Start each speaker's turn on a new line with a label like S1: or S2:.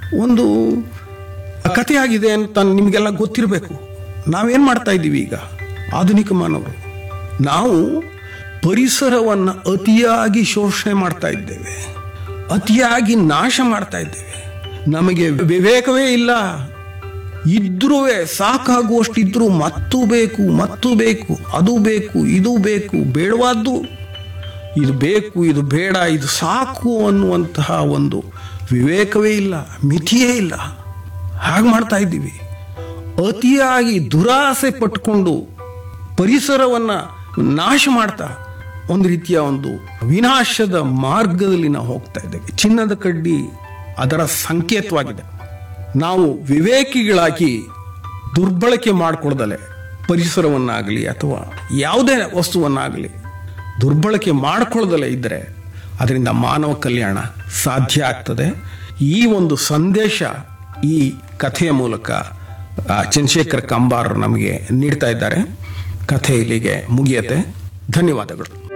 S1: ಒಂದು ಕಥೆ ಆಗಿದೆ ಅಂತ ನಿಮಗೆಲ್ಲ ಗೊತ್ತಿರಬೇಕು ನಾವೇನು ಮಾಡ್ತಾ ಇದ್ದೀವಿ ಈಗ ಆಧುನಿಕ ಮಾನವರು ನಾವು ಪರಿಸರವನ್ನು ಅತಿಯಾಗಿ ಶೋಷಣೆ ಮಾಡ್ತಾ ಇದ್ದೇವೆ ಅತಿಯಾಗಿ ನಾಶ ಮಾಡ್ತಾ ಇದ್ದೇವೆ ನಮಗೆ ವಿವೇಕವೇ ಇಲ್ಲ ಇದ್ರೂ ಸಾಕಾಗುವಷ್ಟಿದ್ರೂ ಮತ್ತೂ ಬೇಕು ಮತ್ತೂ ಬೇಕು ಅದು ಬೇಕು ಇದು ಬೇಕು ಬೇಡವಾದ್ದು ಇದು ಬೇಕು ಇದು ಬೇಡ ಇದು ಸಾಕು ಅನ್ನುವಂತಹ ಒಂದು ವಿವೇಕವೇ ಇಲ್ಲ ಮಿತಿಯೇ ಇಲ್ಲ ಹಾಗೆ ಮಾಡ್ತಾ ಇದ್ದೀವಿ ಅತಿಯಾಗಿ ದುರಾಸೆ ಪಟ್ಕೊಂಡು ಪರಿಸರವನ್ನು ನಾಶ ಮಾಡ್ತಾ ಒಂದು ರೀತಿಯ ಒಂದು ವಿನಾಶದ ಮಾರ್ಗದಲ್ಲಿ ನಾವು ಹೋಗ್ತಾ ಇದ್ದೇವೆ ಚಿನ್ನದ ಕಡ್ಡಿ ಅದರ ಸಂಕೇತವಾಗಿದೆ ನಾವು ವಿವೇಕಿಗಳಾಗಿ ದುರ್ಬಳಕೆ ಮಾಡಿಕೊಳ್ದಲೆ ಪರಿಸರವನ್ನಾಗಲಿ ಅಥವಾ ಯಾವುದೇ ವಸ್ತುವನ್ನಾಗಲಿ ದುರ್ಬಳಕೆ ಮಾಡಿಕೊಳ್ಳದಲೇ ಇದ್ದರೆ ಅದರಿಂದ ಮಾನವ ಕಲ್ಯಾಣ ಸಾಧ್ಯ ಆಗ್ತದೆ ಈ ಒಂದು ಸಂದೇಶ ಈ ಕಥೆಯ ಮೂಲಕ ಆ, ಚಂದ್ರಶೇಖರ್ ಕಂಬಾರ್ ನಮಗೆ ನೀಡ್ತಾ ಇದ್ದಾರೆ ಕಥೆ ಇಲ್ಲಿಗೆ ಮುಗಿಯತ್ತೆ ಧನ್ಯವಾದಗಳು